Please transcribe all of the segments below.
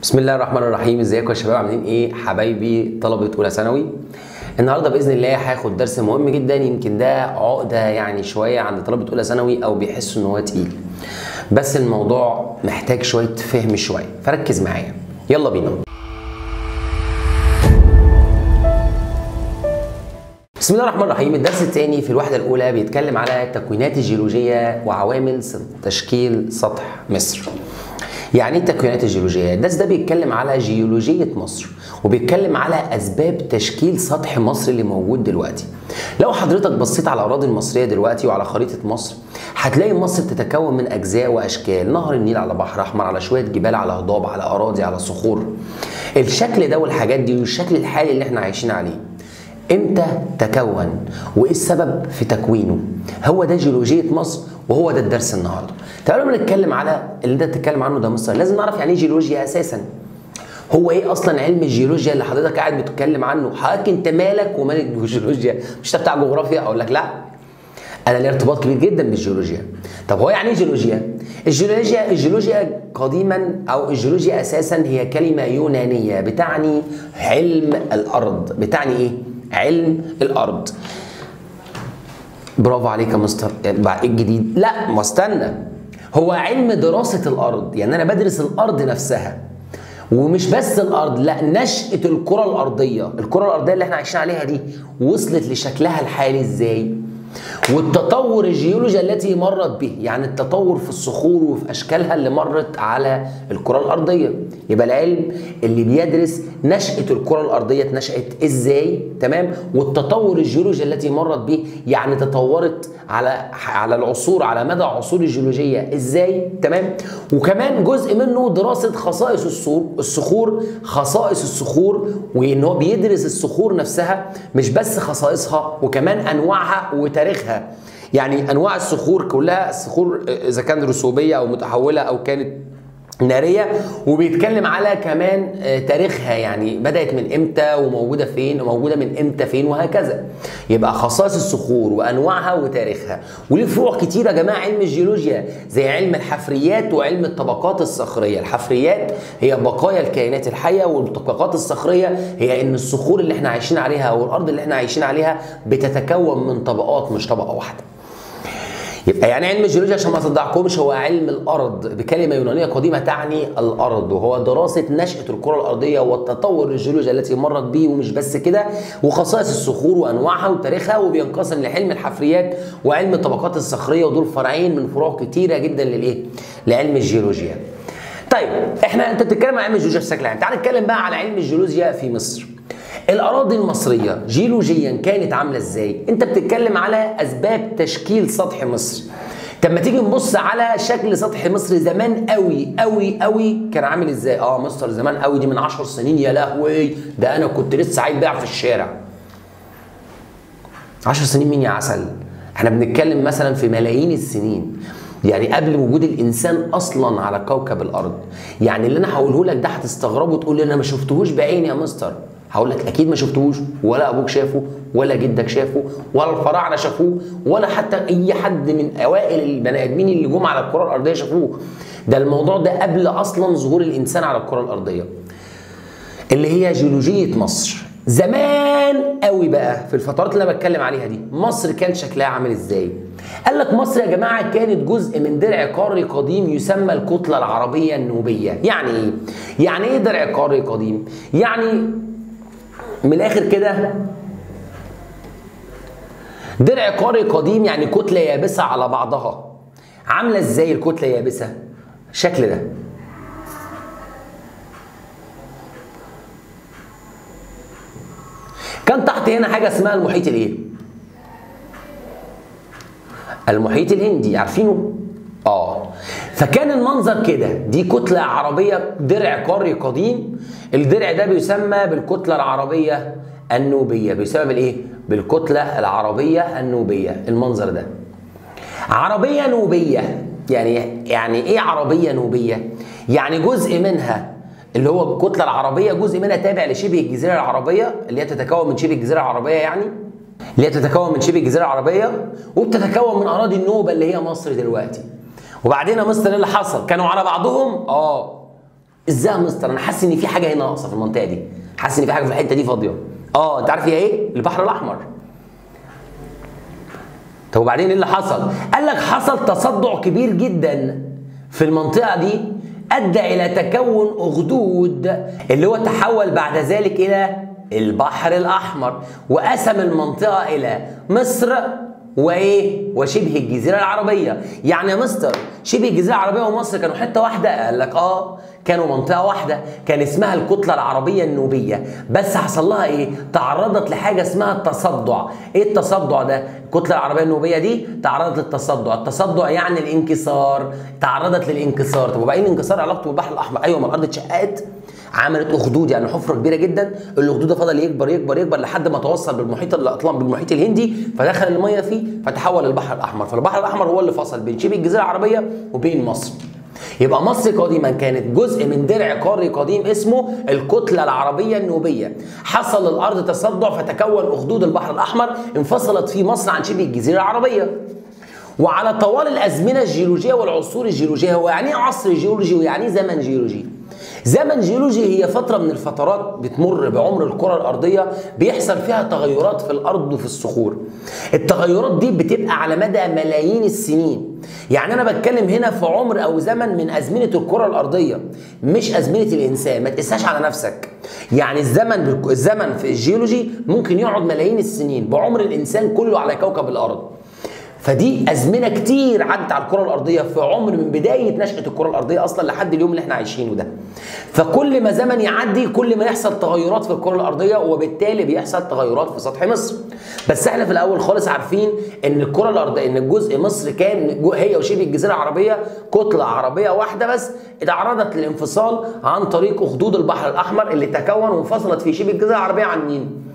بسم الله الرحمن الرحيم ازيكم يا شباب عاملين ايه حبايبي طلبه اولى ثانوي النهارده باذن الله هاخد درس مهم جدا يمكن ده عقده يعني شويه عند طلبه اولى ثانوي او بيحسوا ان هو تقيل بس الموضوع محتاج شويه فهم شويه فركز معايا يلا بينا بسم الله الرحمن الرحيم الدرس الثاني في الوحده الاولى بيتكلم على التكوينات الجيولوجيه وعوامل تشكيل سطح مصر يعني ايه التكوينات الجيولوجيه؟ الدرس ده بيتكلم على جيولوجيه مصر وبيتكلم على اسباب تشكيل سطح مصر اللي موجود دلوقتي. لو حضرتك بصيت على الاراضي المصريه دلوقتي وعلى خريطه مصر هتلاقي مصر بتتكون من اجزاء واشكال، نهر النيل على بحر احمر على شويه جبال على هضاب على اراضي على صخور. الشكل ده والحاجات دي والشكل الحالي اللي احنا عايشين عليه امتى تكون وايه السبب في تكوينه هو ده جيولوجيه مصر وهو ده الدرس النهارده تعالوا لما نتكلم على اللي انت بتتكلم عنه ده مصر لازم نعرف يعني ايه جيولوجيا اساسا هو ايه اصلا علم الجيولوجيا اللي حضرتك قاعد بتتكلم عنه حضرتك انت مالك ومال الجيولوجيا مش انت بتاع جغرافيا اقول لك لا انا لي ارتباط كبير جدا بالجيولوجيا طب هو يعني ايه جيولوجيا الجيولوجيا الجيولوجيا قديما او الجيولوجيا اساسا هي كلمه يونانيه بتعني علم الارض بتعني ايه علم الارض برافو عليك يا مستر ايه الجديد لا ما استنى هو علم دراسه الارض يعني انا بدرس الارض نفسها ومش بس الارض لا نشاه الكره الارضيه الكره الارضيه اللي احنا عايشين عليها دي وصلت لشكلها الحالي ازاي والتطور الجيولوجي التي مرت به يعني التطور في الصخور وفي اشكالها اللي مرت على الكره الارضيه يبقى العلم اللي بيدرس نشاه الكره الارضيه اتنشات ازاي تمام والتطور الجيولوجي التي مرت به يعني تطورت على على العصور على مدى عصور الجيولوجيه ازاي تمام وكمان جزء منه دراسه خصائص الصخور الصخور خصائص الصخور وان هو بيدرس الصخور نفسها مش بس خصائصها وكمان انواعها وتاريخها يعني انواع الصخور كلها الصخور اذا كانت رسوبيه او متحوله او كانت ناريه وبيتكلم على كمان تاريخها يعني بدات من امتى وموجوده فين وموجوده من امتى فين وهكذا يبقى خصائص الصخور وانواعها وتاريخها وليه فروع كتيره يا جماعه علم الجيولوجيا زي علم الحفريات وعلم الطبقات الصخريه الحفريات هي بقايا الكائنات الحيه والطبقات الصخريه هي ان الصخور اللي احنا عايشين عليها او الارض اللي احنا عايشين عليها بتتكون من طبقات مش طبقه واحده يبقى يعني علم الجيولوجيا عشان ما تصدعكمش هو علم الارض بكلمه يونانيه قديمه تعني الارض وهو دراسه نشاه الكره الارضيه والتطور الجيولوجي التي مرت به ومش بس كده وخصائص الصخور وانواعها وتاريخها وبينقسم لعلم الحفريات وعلم الطبقات الصخريه ودول فرعين من فروع كتيره جدا للايه؟ لعلم الجيولوجيا. طيب احنا انت بتتكلم عن علم الجيولوجيا بشكل عام، تعال نتكلم بقى على علم الجيولوجيا في مصر. الاراضي المصريه جيولوجيا كانت عامله ازاي انت بتتكلم على اسباب تشكيل سطح مصر طب ما تيجي نبص على شكل سطح مصر زمان قوي قوي قوي كان عامل ازاي اه مصر زمان قوي دي من 10 سنين يا لهوي ده انا كنت لسه عايز بيع في الشارع 10 سنين مين يا عسل احنا بنتكلم مثلا في ملايين السنين يعني قبل وجود الانسان اصلا على كوكب الارض يعني اللي انا هقوله لك ده هتستغربه وتقول لي انا ما شفتهوش بعيني يا مستر هقول لك اكيد ما شفتوش ولا ابوك شافه ولا جدك شافه ولا الفراعنه شافوه ولا حتى اي حد من اوائل البني ادمين اللي جم على الكره الارضيه شافوه ده الموضوع ده قبل اصلا ظهور الانسان على الكره الارضيه اللي هي جيولوجيه مصر زمان قوي بقى في الفترات اللي انا بتكلم عليها دي مصر كان شكلها عامل ازاي قال لك مصر يا جماعه كانت جزء من درع قاري قديم يسمى الكتله العربيه النوبيه يعني ايه يعني ايه درع قاري قديم يعني من الاخر كده درع قاري قديم يعني كتله يابسه على بعضها عامله ازاي الكتله يابسه الشكل ده كان تحت هنا حاجه اسمها المحيط الايه المحيط الهندي عارفينه اه فكان المنظر كده دي كتله عربيه درع قاري قديم الدرع ده بيسمى بالكتله العربيه النوبيه بيسمى بالايه بالكتله العربيه النوبيه المنظر ده عربيه نوبيه يعني يعني ايه عربيه نوبيه يعني جزء منها اللي هو الكتله العربيه جزء منها تابع لشبه الجزيره العربيه اللي هي تتكون من شبه الجزيره العربيه يعني اللي هي تتكون من شبه الجزيره العربيه وبتتكون من اراضي النوبه اللي هي مصر دلوقتي وبعدين يا مستر ايه اللي حصل؟ كانوا على بعضهم؟ اه ازاي يا مستر انا حاسس ان في حاجه هنا ناقصه في المنطقه دي حاسس ان في حاجه في الحته دي فاضيه اه انت عارف هي ايه البحر الاحمر طب وبعدين ايه اللي حصل قال لك حصل تصدع كبير جدا في المنطقه دي ادى الى تكون اخدود اللي هو تحول بعد ذلك الى البحر الاحمر وقسم المنطقه الى مصر وايه وشبه الجزيره العربيه يعني يا مستر شبه الجزيره العربيه ومصر كانوا حته واحده قال لك اه كانوا منطقه واحده كان اسمها الكتله العربيه النوبيه بس حصل لها ايه تعرضت لحاجه اسمها التصدع ايه التصدع ده الكتله العربيه النوبيه دي تعرضت للتصدع التصدع يعني الانكسار تعرضت للانكسار طب وبعدين الانكسار علاقته بالبحر الاحمر ايوه ما الارض اتشققت عملت اخدود يعني حفره كبيره جدا الاخدود ده فضل يكبر يكبر يكبر لحد ما توصل بالمحيط الاطلنطي بالمحيط الهندي فدخل الميه فيه فتحول للبحر الاحمر فالبحر الاحمر هو اللي فصل بين شبه الجزيره العربيه وبين مصر يبقى مصر قديما كانت جزء من درع قاري قديم اسمه الكتله العربيه النوبيه حصل الارض تصدع فتكون اخدود البحر الاحمر انفصلت فيه مصر عن شبه الجزيره العربيه وعلى طوال الازمنه الجيولوجيه والعصور الجيولوجيه هو يعني ايه عصر جيولوجي ويعني ايه زمن جيولوجي زمن جيولوجي هي فترة من الفترات بتمر بعمر الكرة الأرضية بيحصل فيها تغيرات في الأرض وفي الصخور. التغيرات دي بتبقى على مدى ملايين السنين. يعني أنا بتكلم هنا في عمر أو زمن من أزمنة الكرة الأرضية مش أزمنة الإنسان، ما تقيسهاش على نفسك. يعني الزمن الزمن في الجيولوجي ممكن يقعد ملايين السنين بعمر الإنسان كله على كوكب الأرض. فدي ازمنه كتير عدت على الكره الارضيه في عمر من بدايه نشاه الكره الارضيه اصلا لحد اليوم اللي احنا عايشينه ده فكل ما زمن يعدي كل ما يحصل تغيرات في الكره الارضيه وبالتالي بيحصل تغيرات في سطح مصر بس احنا في الاول خالص عارفين ان الكره الارضيه ان الجزء مصر كان هي وشبه الجزيره العربيه كتله عربيه واحده بس اتعرضت للانفصال عن طريق اخدود البحر الاحمر اللي تكون وانفصلت في شبه الجزيره العربيه عن مين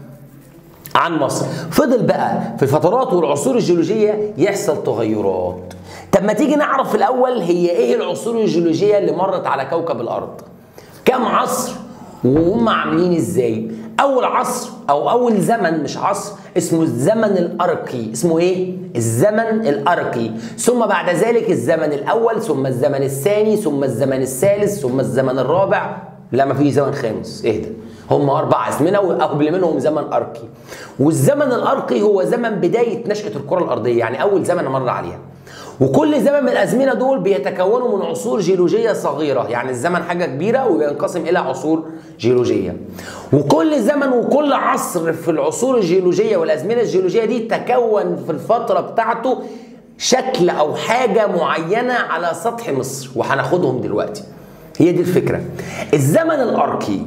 عن مصر فضل بقى في الفترات والعصور الجيولوجية يحصل تغيرات طب ما تيجي نعرف في الأول هي إيه العصور الجيولوجية اللي مرت على كوكب الأرض كم عصر وهم عاملين إزاي أول عصر أو أول زمن مش عصر اسمه الزمن الأرقي اسمه إيه الزمن الأرقي ثم بعد ذلك الزمن الأول ثم الزمن الثاني ثم الزمن الثالث ثم الزمن الرابع لا ما في زمن خامس اهدى هم اربع ازمنه وقبل منهم زمن ارقي والزمن الارقي هو زمن بدايه نشاه الكره الارضيه يعني اول زمن مر عليها وكل زمن من الازمنه دول بيتكونوا من عصور جيولوجيه صغيره يعني الزمن حاجه كبيره وبينقسم الى عصور جيولوجيه وكل زمن وكل عصر في العصور الجيولوجيه والازمنه الجيولوجيه دي تكون في الفتره بتاعته شكل او حاجه معينه على سطح مصر وهناخدهم دلوقتي هي دي الفكره الزمن الاركي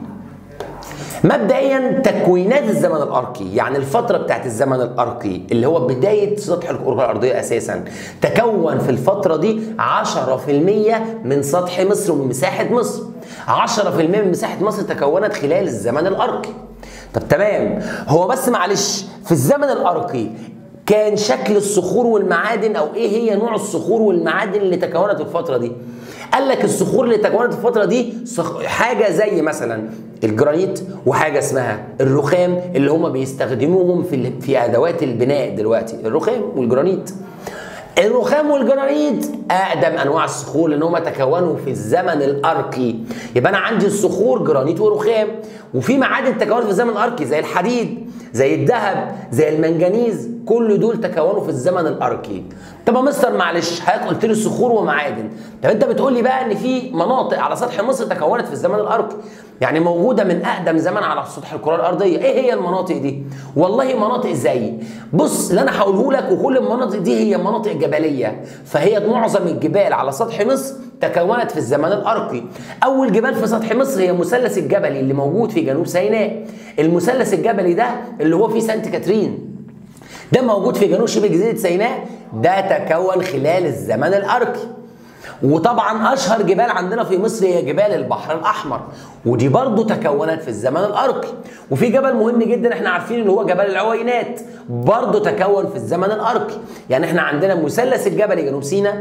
مبدئيا تكوينات الزمن الاركي يعني الفتره بتاعت الزمن الاركي اللي هو بدايه سطح الكره الارضيه اساسا تكون في الفتره دي 10% من سطح مصر ومن مساحه مصر 10% من مساحه مصر تكونت خلال الزمن الاركي طب تمام هو بس معلش في الزمن الاركي كان شكل الصخور والمعادن او ايه هي نوع الصخور والمعادن اللي تكونت في الفتره دي قال لك الصخور اللي تكونت في الفتره دي صخ... حاجه زي مثلا الجرانيت وحاجه اسمها الرخام اللي هم بيستخدموهم في ال... في ادوات البناء دلوقتي الرخام والجرانيت الرخام والجرانيت اقدم انواع الصخور لان هم تكونوا في الزمن الاركي يبقى انا عندي الصخور جرانيت ورخام وفي معادن تكونت في الزمن الاركي زي الحديد زي الذهب زي المنجنيز كل دول تكونوا في الزمن الاركي طب يا مستر معلش حضرتك قلت لي صخور ومعادن طب انت بتقول لي بقى ان في مناطق على سطح مصر تكونت في الزمن الاركي يعني موجوده من اقدم زمن على سطح الكره الارضيه ايه هي المناطق دي والله مناطق زي بص اللي انا هقوله لك وكل المناطق دي هي مناطق جبليه فهي معظم الجبال على سطح مصر تكونت في الزمن الارقي اول جبال في سطح مصر هي المثلث الجبلي اللي موجود في جنوب سيناء المثلث الجبلي ده اللي هو في سانت كاترين ده موجود في جنوب شبه جزيره سيناء ده تكون خلال الزمن الارقي وطبعا اشهر جبال عندنا في مصر هي جبال البحر الاحمر ودي برضو تكونت في الزمن الارقي وفي جبل مهم جدا احنا عارفين اللي هو جبل العوينات برضو تكون في الزمن الارقي يعني احنا عندنا مثلث الجبلي جنوب سيناء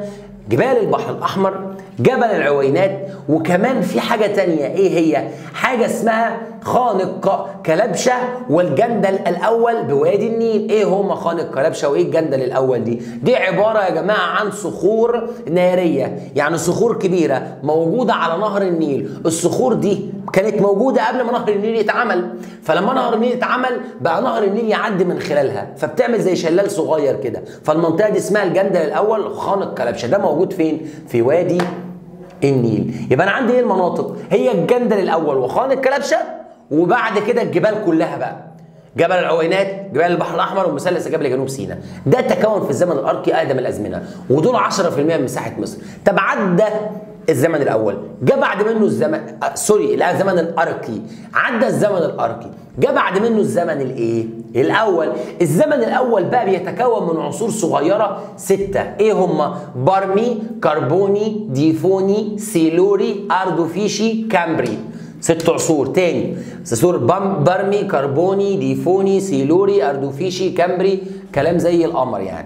جبال البحر الاحمر جبل العوينات وكمان في حاجه تانية ايه هي حاجه اسمها خانق كلبشه والجندل الاول بوادي النيل ايه هما خانق كلبشه وايه الجندل الاول دي دي عباره يا جماعه عن صخور ناريه يعني صخور كبيره موجوده على نهر النيل الصخور دي كانت موجوده قبل ما نهر النيل يتعمل فلما نهر النيل اتعمل بقى نهر النيل يعدي من خلالها فبتعمل زي شلال صغير كده فالمنطقه دي اسمها الجندل الاول خانق كلبشه ده موجود فين في وادي النيل يبقى انا عندي ايه المناطق هي الجندل الاول وخان الكلبشه وبعد كده الجبال كلها بقى جبل العوينات جبال البحر الاحمر ومثلث جبل جنوب سيناء ده تكون في الزمن الاركي اقدم الازمنه ودول 10% من مساحه مصر طب عدى الزمن الاول جه بعد منه الزمن آه سوري لا الزمن الاركي عدى الزمن الاركي جه بعد منه الزمن الايه الاول الزمن الاول بقى بيتكون من عصور صغيره سته ايه هما برمي كربوني ديفوني سيلوري اردوفيشي كامبري ست عصور تاني عصور بم برمي كربوني ديفوني سيلوري اردوفيشي كامبري كلام زي القمر يعني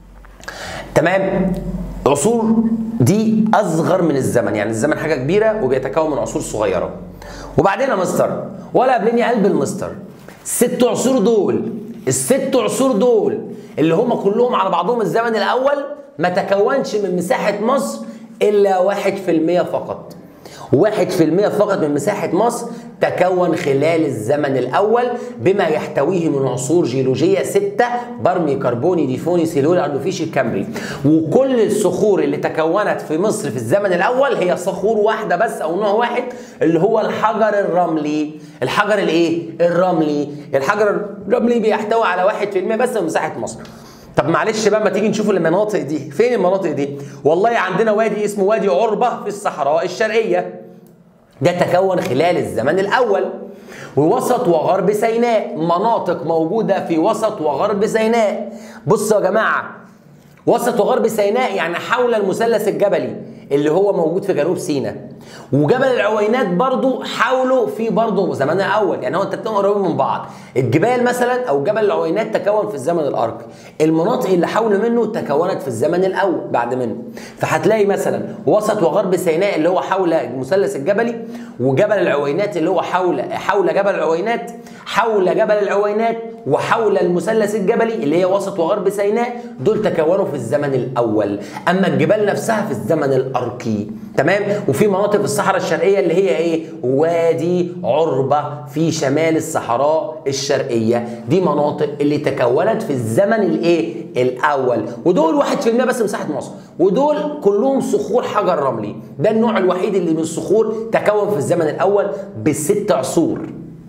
تمام عصور دي اصغر من الزمن يعني الزمن حاجه كبيره وبيتكون من عصور صغيره وبعدين يا مستر ولا قابلني قلب المستر الست عصور دول الست عصور دول اللي هم كلهم على بعضهم الزمن الاول ما تكونش من مساحه مصر الا واحد في المية فقط واحد في المية فقط من مساحة مصر تكون خلال الزمن الأول بما يحتويه من عصور جيولوجية ستة برمي كربوني ديفوني سيلولي أردوفيشي كامبري وكل الصخور اللي تكونت في مصر في الزمن الأول هي صخور واحدة بس أو نوع واحد اللي هو الحجر الرملي الحجر الإيه؟ الرملي الحجر الرملي بيحتوي على واحد في المية بس من مساحة مصر طب معلش بقى ما تيجي نشوف المناطق دي فين المناطق دي والله عندنا وادي اسمه وادي عربة في الصحراء الشرقية ده تكون خلال الزمن الأول ووسط وغرب سيناء مناطق موجودة في وسط وغرب سيناء بصوا يا جماعة وسط وغرب سيناء يعني حول المثلث الجبلي اللي هو موجود في جنوب سيناء وجبل العوينات برضو حوله في برضو زمان الاول يعني هو انت بتبقوا قريبين من بعض الجبال مثلا او جبل العوينات تكون في الزمن الاركي المناطق اللي حول منه تكونت في الزمن الاول بعد منه فهتلاقي مثلا وسط وغرب سيناء اللي هو حول المثلث الجبلي وجبل العوينات اللي هو حول حول جبل العوينات حول جبل العوينات وحول المثلث الجبلي اللي هي وسط وغرب سيناء دول تكونوا في الزمن الاول اما الجبال نفسها في الزمن الاركي تمام وفي مناطق في الصحراء الشرقيه اللي هي ايه وادي عربه في شمال الصحراء الشرقيه دي مناطق اللي تكونت في الزمن الايه الاول ودول 1% بس مساحه مصر ودول كلهم صخور حجر رملي ده النوع الوحيد اللي من الصخور تكون في الزمن الاول بست عصور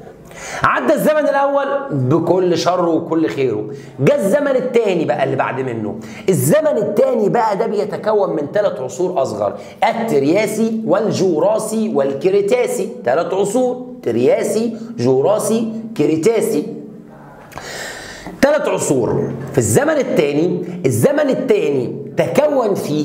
عدى الزمن الاول بكل شره وكل خيره جاء الزمن الثاني بقى اللي بعد منه الزمن الثاني بقى ده بيتكون من ثلاث عصور اصغر الترياسي والجوراسي والكريتاسي ثلاث عصور ترياسي جوراسي كريتاسي ثلاث عصور في الزمن الثاني الزمن الثاني تكون فيه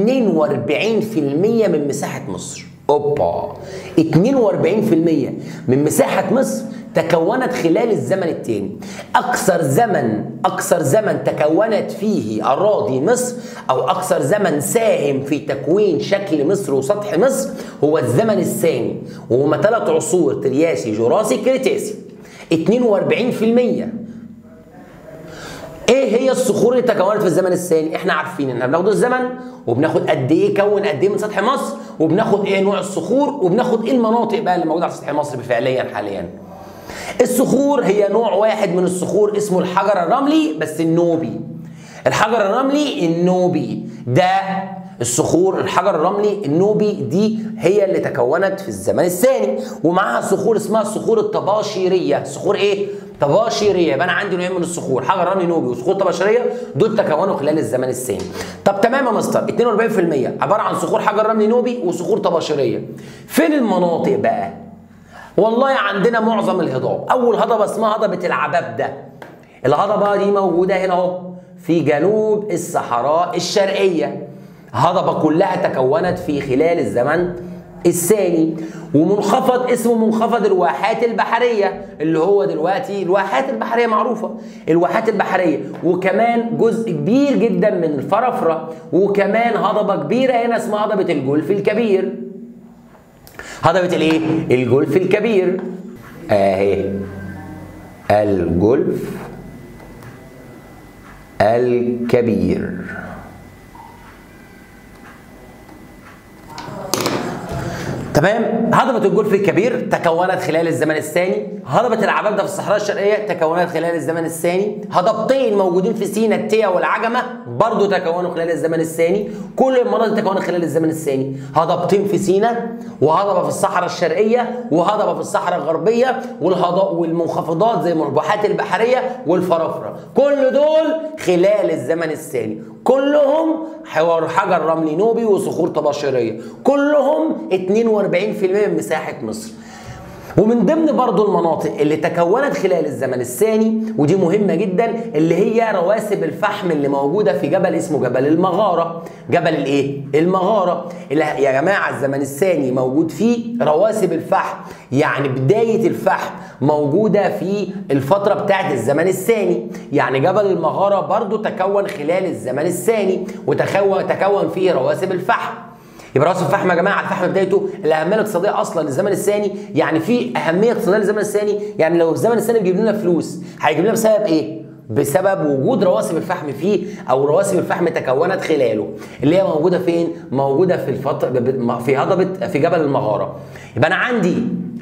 42% من مساحة مصر اوبا 42% من مساحة مصر تكونت خلال الزمن الثاني أكثر زمن أكثر زمن تكونت فيه أراضي مصر أو أكثر زمن ساهم في تكوين شكل مصر وسطح مصر هو الزمن الثاني وهما ثلاث عصور ترياسي جوراسي كريتاسي 42% ايه هي الصخور اللي تكونت في الزمن الثاني احنا عارفين ان بناخد الزمن وبناخد قد ايه كون قد ايه من سطح مصر وبناخد ايه نوع الصخور وبناخد ايه المناطق بقى اللي موجوده على سطح مصر فعليا حاليا الصخور هي نوع واحد من الصخور اسمه الحجر الرملي بس النوبي الحجر الرملي النوبي ده الصخور الحجر الرملي النوبي دي هي اللي تكونت في الزمن الثاني ومعاها صخور اسمها الصخور الطباشيريه صخور ايه طباشيريه يبقى انا عندي نوعين من الصخور حجر رملي نوبي وصخور طباشيريه دول تكونوا خلال الزمن الثاني طب تمام يا مستر 42% عباره عن صخور حجر رملي نوبي وصخور طباشيريه فين المناطق بقى والله عندنا معظم الهضاب اول هضبه اسمها هضبه العبابده الهضبه دي موجوده هنا اهو في جنوب الصحراء الشرقيه هضبه كلها تكونت في خلال الزمن الثاني ومنخفض اسمه منخفض الواحات البحريه اللي هو دلوقتي الواحات البحريه معروفه الواحات البحريه وكمان جزء كبير جدا من الفرافره وكمان هضبه كبيره هنا اسمها هضبه الجولف الكبير هضبه الايه الجولف الكبير اهي الجولف الكبير تمام هضبة الجولف الكبير تكونت خلال الزمن الثاني هضبة العبابدة في الصحراء الشرقية تكونت خلال الزمن الثاني هضبتين موجودين في سينا التيا والعجمة برضو تكونوا خلال الزمن الثاني كل المناطق تكونت خلال الزمن الثاني هضبتين في سينا وهضبة في الصحراء الشرقية وهضبة في الصحراء الغربية والهضاء والمنخفضات زي المربوحات البحرية والفرافرة كل دول خلال الزمن الثاني كلهم حوار حجر رملي نوبي وصخور طباشيريه كلهم 42% من مساحه مصر ومن ضمن برضو المناطق اللي تكونت خلال الزمن الثاني ودي مهمة جدا اللي هي رواسب الفحم اللي موجودة في جبل اسمه جبل المغارة جبل الايه؟ المغارة اللي يا جماعة الزمن الثاني موجود فيه رواسب الفحم يعني بداية الفحم موجودة في الفترة بتاعت الزمن الثاني يعني جبل المغارة برضو تكون خلال الزمن الثاني وتكون تكون فيه رواسب الفحم يبقى راس الفحم يا جماعه الفحم بدايته الاهميه الاقتصاديه اصلا للزمن الثاني يعني في اهميه اقتصاديه للزمن الثاني يعني لو الزمن الثاني بيجيب لنا فلوس هيجيب لنا بسبب ايه؟ بسبب وجود رواسب الفحم فيه او رواسب الفحم تكونت خلاله اللي هي موجوده فين؟ موجوده في الفتره في هضبه في جبل المغاره يبقى انا عندي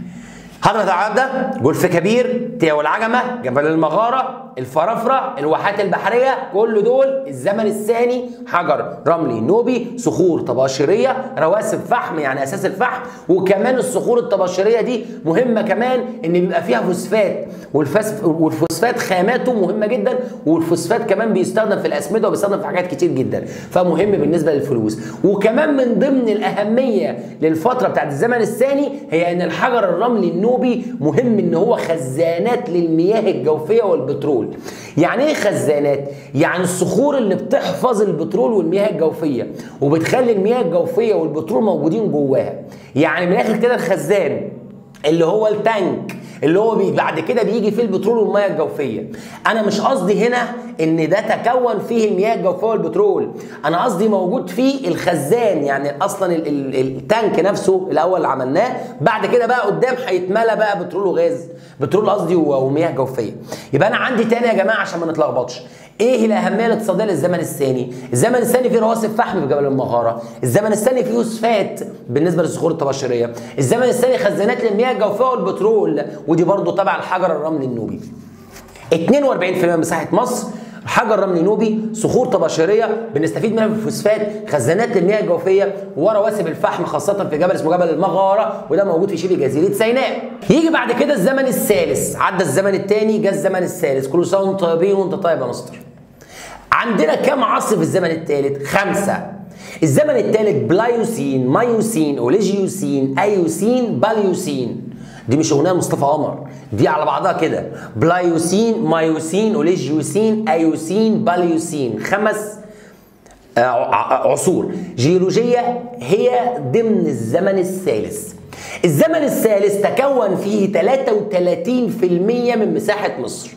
هضبة العبدة جولف كبير تيا والعجمة جبل المغارة الفرافرة الواحات البحرية كل دول الزمن الثاني حجر رملي نوبي صخور طباشيرية رواسب فحم يعني أساس الفحم وكمان الصخور الطباشيرية دي مهمة كمان إن بيبقى فيها فوسفات والفس والفوسفات خاماته مهمة جدا والفوسفات كمان بيستخدم في الأسمدة وبيستخدم في حاجات كتير جدا فمهم بالنسبة للفلوس وكمان من ضمن الأهمية للفترة بتاعت الزمن الثاني هي إن الحجر الرملي النوبي مهم إن هو خزانات للمياه الجوفية والبترول يعني ايه خزانات يعني الصخور اللي بتحفظ البترول والمياه الجوفيه وبتخلي المياه الجوفيه والبترول موجودين جواها يعني من الاخر كده الخزان اللي هو التانك اللي هو بي بعد كده بيجي فيه البترول والمياه الجوفيه انا مش قصدي هنا ان ده تكون فيه المياه الجوفيه والبترول انا قصدي موجود فيه الخزان يعني اصلا ال ال التانك نفسه الاول اللي عملناه بعد كده بقى قدام هيتملى بقى بترول وغاز بترول قصدي ومياه جوفيه يبقى انا عندي تاني يا جماعه عشان ما نتلخبطش ايه الاهميه الاقتصاديه للزمن الثاني الزمن الثاني فيه رواسب فحم في جبل المغاره الزمن الثاني فيه فوسفات بالنسبه للصخور الطباشيريه الزمن الثاني خزانات للمياه الجوفيه والبترول ودي برضو تبع الحجر الرملي النوبي 42% من مساحه مصر حجر رملي نوبي صخور طباشيريه بنستفيد منها في الفوسفات خزانات المياه الجوفيه ورواسب الفحم خاصه في جبل اسمه جبل المغاره وده موجود في شبه جزيره سيناء يجي بعد كده الزمن الثالث عدى الزمن الثاني جه الزمن الثالث كل سنه وانتم طيبين وانت طيب يا مستر عندنا كم عصر في الزمن الثالث خمسه الزمن الثالث بلايوسين مايوسين اوليجيوسين ايوسين باليوسين دي مش اغنيه مصطفى قمر دي على بعضها كده بلايوسين مايوسين اوليجيوسين ايوسين باليوسين خمس عصور جيولوجيه هي ضمن الزمن الثالث الزمن الثالث تكون فيه 33% من مساحه مصر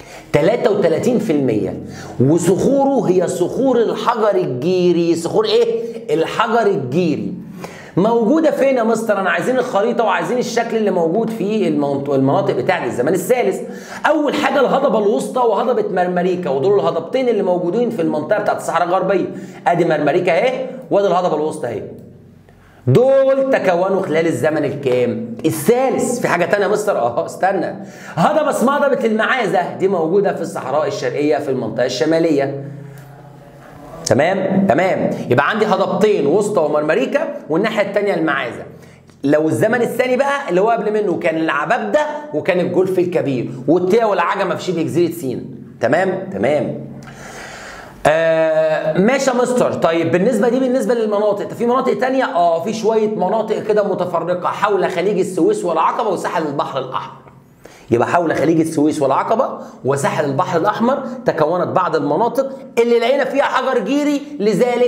33% وصخوره هي صخور الحجر الجيري صخور ايه الحجر الجيري موجودة فين يا مستر؟ أنا عايزين الخريطة وعايزين الشكل اللي موجود في المناطق بتاعة الزمان الثالث. أول حاجة الهضبة الوسطى وهضبة مرمريكا ودول الهضبتين اللي موجودين في المنطقة بتاعة الصحراء الغربية. أدي مرمريكا أهي وأدي الهضبة الوسطى أهي. دول تكونوا خلال الزمن الكام؟ الثالث، في حاجة تانية يا مستر؟ أه استنى. هضبة اسمها هضبة المعازة دي موجودة في الصحراء الشرقية في المنطقة الشمالية. تمام تمام يبقى عندي هضبتين وسطى ومرمريكا والناحيه الثانيه المعازه لو الزمن الثاني بقى اللي هو قبل منه كان العبابده وكان الجولف الكبير والتيا والعجمه في شبه جزيره سينا تمام تمام آه ماشي يا مستر طيب بالنسبه دي بالنسبه للمناطق في مناطق تانية اه في شويه مناطق كده متفرقه حول خليج السويس والعقبه وساحل البحر الاحمر يبقى حول خليج السويس والعقبة وساحل البحر الأحمر تكونت بعض المناطق اللي لقينا فيها حجر جيري لذلك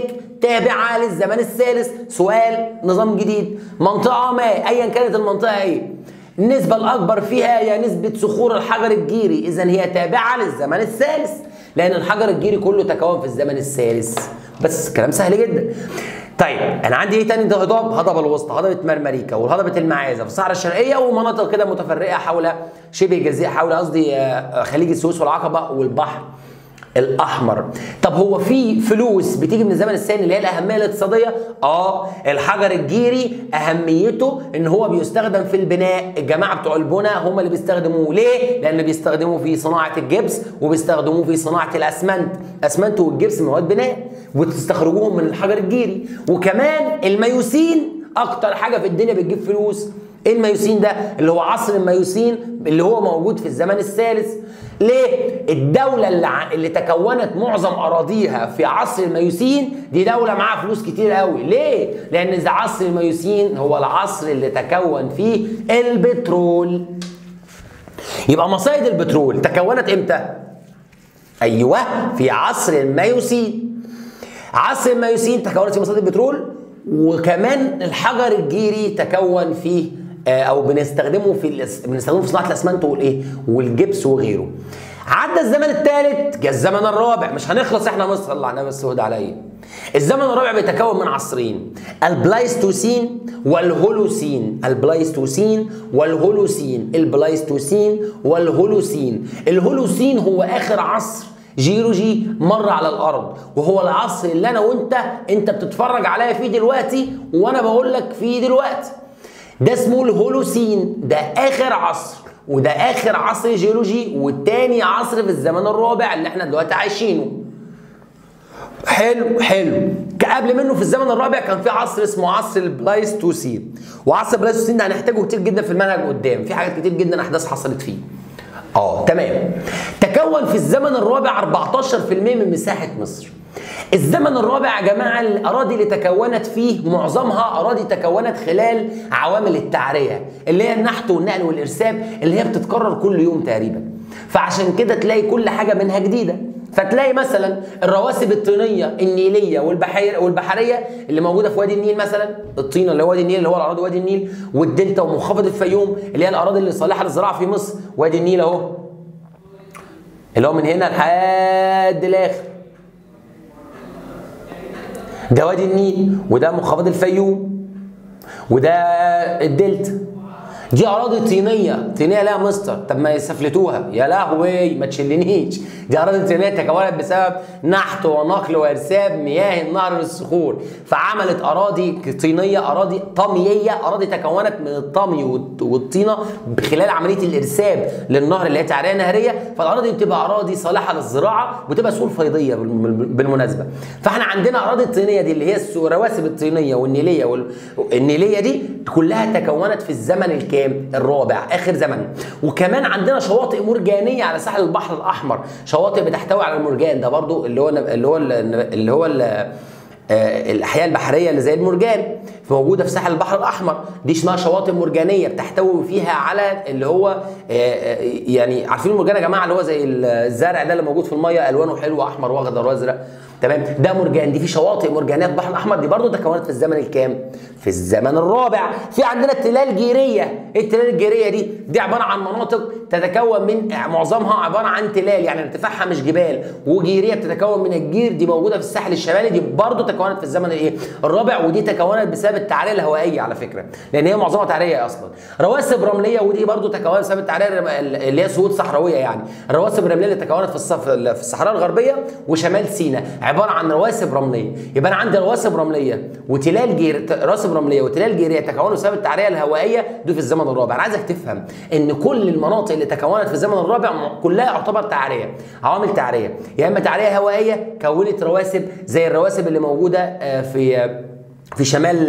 تابعه للزمن الثالث سؤال نظام جديد منطقه ما ايا كانت المنطقه ايه النسبة الأكبر فيها هي نسبة صخور الحجر الجيري إذا هي تابعة للزمن الثالث لأن الحجر الجيري كله تكون في الزمن الثالث بس كلام سهل جدا طيب انا عندي ايه تاني ده هضاب هضبه الوسطى هضبه مرمريكا وهضبه المعازه في الصحراء الشرقيه ومناطق كده متفرقه حول شبه جزيره حول قصدي آه، خليج السويس والعقبه والبحر الاحمر طب هو في فلوس بتيجي من الزمن الثاني اللي هي الاهميه الاقتصاديه اه الحجر الجيري اهميته ان هو بيستخدم في البناء الجماعه بتوع البناء هم اللي بيستخدموه ليه لان بيستخدموه في صناعه الجبس وبيستخدموه في صناعه الاسمنت اسمنت والجبس مواد بناء وتستخرجوهم من الحجر الجيري وكمان الميوسين اكتر حاجه في الدنيا بتجيب فلوس ايه الميوسين ده اللي هو عصر الميوسين اللي هو موجود في الزمن الثالث ليه الدوله اللي, ع- اللي تكونت معظم اراضيها في عصر الميوسين دي دوله معاها فلوس كتير قوي ليه لان إذا عصر الميوسين هو العصر اللي تكون فيه البترول يبقى مصايد البترول تكونت امتى ايوه في عصر الميوسين عصر الميوسين تكونت في مصادر البترول وكمان الحجر الجيري تكون فيه آه، او بنستخدمه في الأس- بنستخدمه في صناعه الاسمنت والايه والجبس وغيره عدى الزمن الثالث جه الزمن الرابع مش هنخلص احنا مصر صلى على النبي السود عليه الزمن الرابع بيتكون من عصرين البلايستوسين والهولوسين البلايستوسين والهولوسين البلايستوسين والهولوسين الهولوسين هو اخر عصر جيولوجي مر على الارض وهو العصر اللي انا وانت انت بتتفرج عليا فيه دلوقتي وانا بقول لك فيه دلوقتي ده اسمه الهولوسين ده اخر عصر وده اخر عصر جيولوجي والتاني عصر في الزمن الرابع اللي احنا دلوقتي عايشينه حلو حلو قبل منه في الزمن الرابع كان في عصر اسمه عصر البلايستوسين وعصر البلايستوسين ده هنحتاجه كتير جدا في المنهج قدام في حاجات كتير جدا احداث حصلت فيه اه تمام تكون في الزمن الرابع 14% من مساحه مصر الزمن الرابع يا جماعه الاراضي اللي تكونت فيه معظمها اراضي تكونت خلال عوامل التعريه اللي هي النحت والنقل والارساب اللي هي بتتكرر كل يوم تقريبا فعشان كده تلاقي كل حاجه منها جديده فتلاقي مثلا الرواسب الطينيه النيليه والبحير والبحريه اللي موجوده في وادي النيل مثلا الطينه اللي هو وادي النيل اللي هو الاراضي وادي النيل والدلتا ومنخفض الفيوم اللي هي الاراضي اللي صالحه للزراعه في مصر وادي النيل اهو اللي هو من هنا لحد الاخر ده وادي النيل وده منخفض الفيوم وده الدلتا دي اراضي طينيه طينيه لها مستر طب ما يسفلتوها يا لهوي ما تشلنيش دي اراضي طينيه تكونت بسبب نحت ونقل وارساب مياه النهر للصخور فعملت اراضي طينيه اراضي طمييه اراضي تكونت من الطمي والط- والطينه خلال عمليه الارساب للنهر اللي هي تعريه نهريه فالاراضي دي بتبقى اراضي صالحه للزراعه وتبقى سهول فيضيه بالم- بالمناسبه فاحنا عندنا اراضي الطينيه دي اللي هي الرواسب الطينيه والنيليه والنيليه دي كلها تكونت في الزمن الكام الرابع اخر زمن وكمان عندنا شواطئ مرجانيه على ساحل البحر الاحمر شواطئ بتحتوي على المرجان ده برضو اللي هو اللي هو اللي هو ال- آه، الاحياء البحريه اللي زي المرجان موجوده في ساحل البحر الاحمر دي اسمها شواطئ مرجانيه بتحتوي فيها على اللي هو آه، آه، يعني عارفين المرجان يا جماعه اللي هو زي الزرع ده اللي موجود في الميه الوانه حلوه احمر واخضر وازرق تمام ده مرجان دي في شواطئ مرجانيه في البحر الاحمر دي برضو تكونت في الزمن الكام في الزمن الرابع في عندنا التلال الجيريه ايه التلال الجيريه دي دي عباره عن مناطق تتكون من معظمها عباره عن تلال يعني ارتفاعها مش جبال وجيريه بتتكون من الجير دي موجوده في الساحل الشمالي دي برضو تكونت في الزمن الايه الرابع ودي تكونت بسبب التعريه الهوائيه على فكره لان هي معظمها تعريه اصلا رواسب رمليه ودي برضو تكونت بسبب التعريه الرم- اللي هي سهول صحراويه يعني الرواسب الرمليه اللي تكونت في الصف في الصحراء الغربيه وشمال سيناء عباره عن رواسب رمليه يبقى انا عندي رواسب رمليه وتلال جير ت- رواسب رمليه وتلال جيريه تكونوا بسبب التعريه الهوائيه دي في الزمن الرابع انا عايزك تفهم ان كل المناطق اللي تكونت في الزمن الرابع م- كلها يعتبر تعريه عوامل تعريه يا اما تعريه هوائيه كونت رواسب زي الرواسب اللي موجوده آه، في في شمال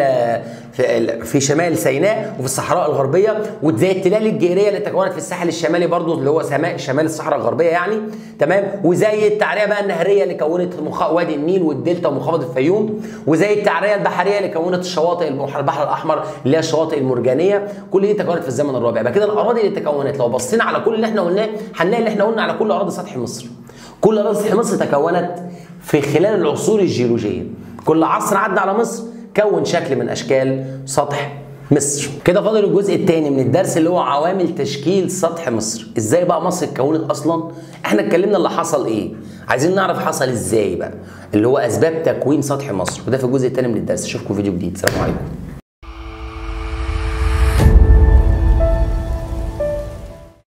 في في شمال سيناء وفي الصحراء الغربيه وزي التلال الجيريه اللي تكونت في الساحل الشمالي برضو اللي هو سماء شمال الصحراء الغربيه يعني تمام وزي التعريه بقى النهريه اللي كونت مخ- وادي النيل والدلتا ومنخفض الفيوم وزي التعريه البحريه اللي كونت الشواطئ البحر البحر الاحمر اللي هي الشواطئ المرجانيه كل دي تكونت في الزمن الرابع يبقى كده الاراضي اللي تكونت لو بصينا على كل اللي احنا قلناه هنلاقي اللي احنا قلنا على كل اراضي سطح مصر كل اراضي سطح مصر تكونت في خلال العصور الجيولوجيه كل عصر عدى على مصر كون شكل من اشكال سطح مصر كده فاضل الجزء الثاني من الدرس اللي هو عوامل تشكيل سطح مصر ازاي بقى مصر اتكونت اصلا احنا اتكلمنا اللي حصل ايه عايزين نعرف حصل ازاي بقى اللي هو اسباب تكوين سطح مصر وده في الجزء الثاني من الدرس اشوفكم فيديو جديد سلام عليكم